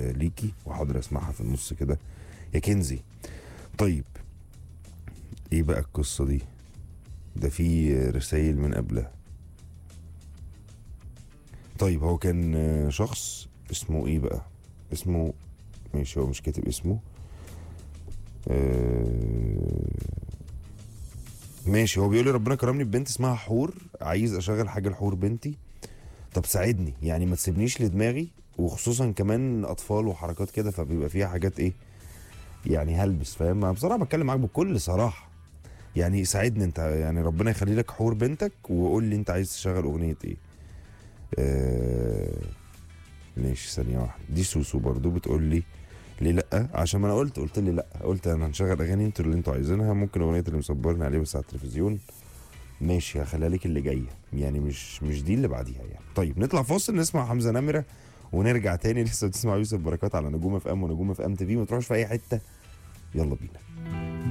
آه، ليكي وحاضر اسمعها في النص كده يا كنزي طيب ايه بقى القصه دي ده في رسائل من قبلها طيب هو كان آه، شخص اسمه ايه بقى اسمه ماشي هو مش كاتب اسمه آه، ماشي هو بيقول لي ربنا كرمني ببنت اسمها حور عايز اشغل حاجه لحور بنتي طب ساعدني يعني ما تسيبنيش لدماغي وخصوصا كمان اطفال وحركات كده فبيبقى فيها حاجات ايه يعني هلبس فاهم أنا بصراحه بتكلم معاك بكل صراحه يعني ساعدني انت يعني ربنا يخلي لك حور بنتك وقول لي انت عايز تشغل اغنيه ايه آه ماشي ثانيه واحده دي سوسو برضو بتقول لي ليه لا عشان ما انا قلت قلت لي لا قلت انا هنشغل اغاني انتوا اللي انتوا عايزينها ممكن اغنيه اللي مصبرني عليه بس على التلفزيون ماشي هخليها لك اللي جايه يعني مش مش دي اللي بعديها يعني طيب نطلع فاصل نسمع حمزه نمره ونرجع تاني لسه بتسمع يوسف بركات على نجوم اف ام ونجوم اف ام تي في ما تروحش في اي حته يلا بينا